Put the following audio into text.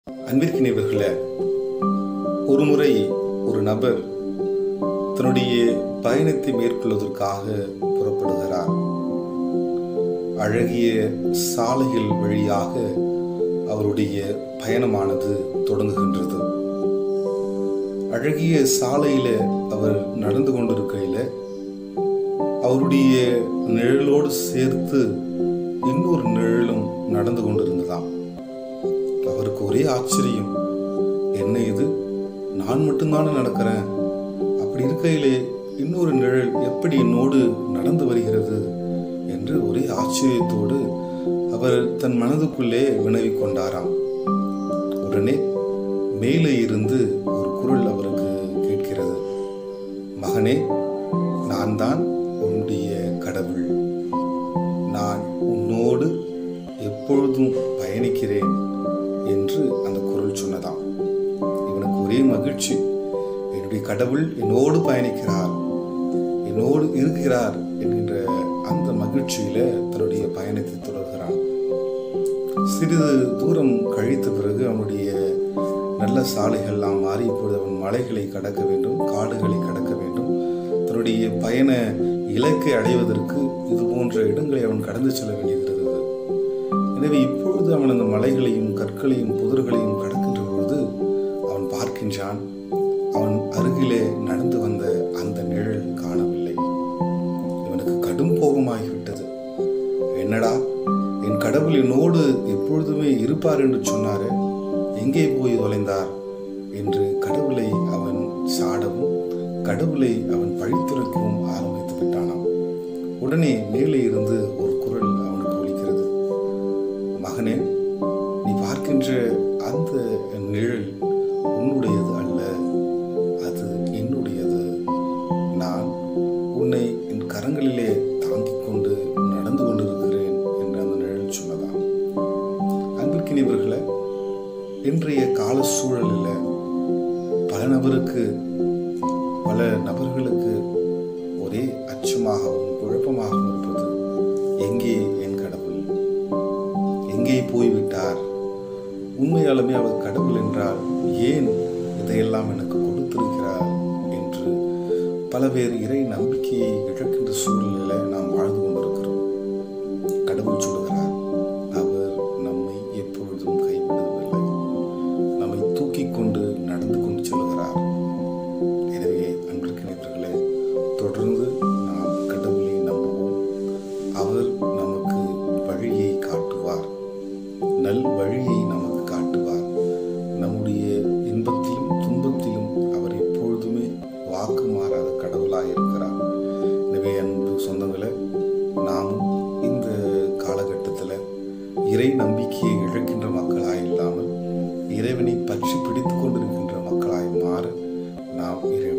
அன்பிற்கினியவர்களே ஒரு முறை ஒரு நபர் தன்னுடைய பயணத்தை மேற்கொள்வதற்காக புறப்படுகிறார் அழகிய சாலைகள் வழியாக அவருடைய பயணமானது தொடங்குகின்றது அழகிய சாலையில அவர் நடந்து கொண்டிருக்கையில அவருடைய நிழலோடு சேர்த்து இன்னொரு நிழலும் நடந்து கொண்டிருந்ததாம் அவருக்கு ஒரே ஆச்சரியம் என்ன இது நான் மட்டும்தானே நடக்கிறேன் அப்படி இருக்கையிலே இன்னொரு நிழல் எப்படி என்னோடு நடந்து வருகிறது என்று ஒரே ஆச்சரியத்தோடு அவர் தன் மனதுக்குள்ளே வினவிக் கொண்டாராம் உடனே மேலே இருந்து ஒரு குரல் அவருக்கு கேட்கிறது மகனே நான் தான் உன்னுடைய கடவுள் நான் உன்னோடு எப்பொழுதும் பயணிக்கிறேன் என்று அந்த குரல் சொன்னதாம் இவனுக்கு ஒரே மகிழ்ச்சி என்னுடைய கடவுள் என்னோடு பயணிக்கிறார் என்னோடு இருக்கிறார் என்கின்ற அந்த மகிழ்ச்சியில தன்னுடைய பயணத்தை தொடர்கிறான் சிறிது தூரம் கழித்த பிறகு அவனுடைய நல்ல சாலைகள்லாம் மாறி இப்பொழுது அவன் மலைகளை கடக்க வேண்டும் காடுகளை கடக்க வேண்டும் தன்னுடைய பயண இலக்கை அடைவதற்கு இது போன்ற இடங்களை அவன் கடந்து செல்ல வேண்டியிருந்தது எனவே இப்பொழுது அவன் அந்த மலைகளையும் கற்களையும் புதர்களையும் கடக்கின்ற பொழுது அவன் பார்க்கின்றான் அவன் அருகிலே நடந்து வந்த அந்த நிழல் காணவில்லை இவனுக்கு கடும் கோபமாகிவிட்டது என்னடா என் கடவுள் என்னோடு எப்பொழுதுமே இருப்பார் என்று சொன்னாரு எங்கே போய் தொலைந்தார் என்று கடவுளை அவன் சாடவும் கடவுளை அவன் பழித்துரைக்கவும் ஆரம்பித்து விட்டானாம் உடனே மேலே இருந்து ஒரு குரல் அவனுக்கு ஒலிக்கிறது மகனே நீ பார்க்கின்ற அந்த நிழல் உன்னுடையது அல்ல அது என்னுடையது நான் உன்னை என் கரங்களிலே தாங்கிக் கொண்டு நடந்து கொண்டிருக்கிறேன் என்று அந்த நிழல் சொன்னதாம் அன்பிற்கினியவர்களே இன்றைய கால சூழலில் பல நபருக்கு பல நபர்களுக்கு ஒரே அச்சமாகவும் குழப்பமாகவும் இருப்பது எங்கே என் கடவுள் எங்கே போய்விட்டார் உண்மையாலுமே அவர் கடவுள் என்றால் ஏன் இதையெல்லாம் எனக்கு கொடுத்திருக்கிறார் என்று பல பேர் இறை நம்பிக்கையை இழக்கின்ற சூழ்நிலையில நாம் வாழ்ந்து கொண்டிருக்கிறோம் கடவுள் சொல்லுகிறார் அவர் நம்மை எப்பொழுதும் கைவிடுவதில்லை நம்மை தூக்கி கொண்டு நடந்து கொண்டு செல்கிறார் எனவே அன்பிற்கினர்களே தொடர்ந்து நாம் கடவுளை நம்புவோம் அவர் நமக்கு வழியை காட்டுவார் நல் வழியை நமக்கு காட்டுவார் நம்முடைய இன்பத்திலும் துன்பத்திலும் அவர் எப்பொழுதுமே வாக்கு மாறாத கடவுளாக இருக்கிறார் எனவே அன்பு சொந்தங்களை நாமும் இந்த காலகட்டத்தில் இறை நம்பிக்கையை இழக்கின்ற மக்களாய் இல்லாமல் இறைவனை பற்றி பிடித்து கொண்டிருக்கின்ற மக்களாய் மாற நாம் இறைவனை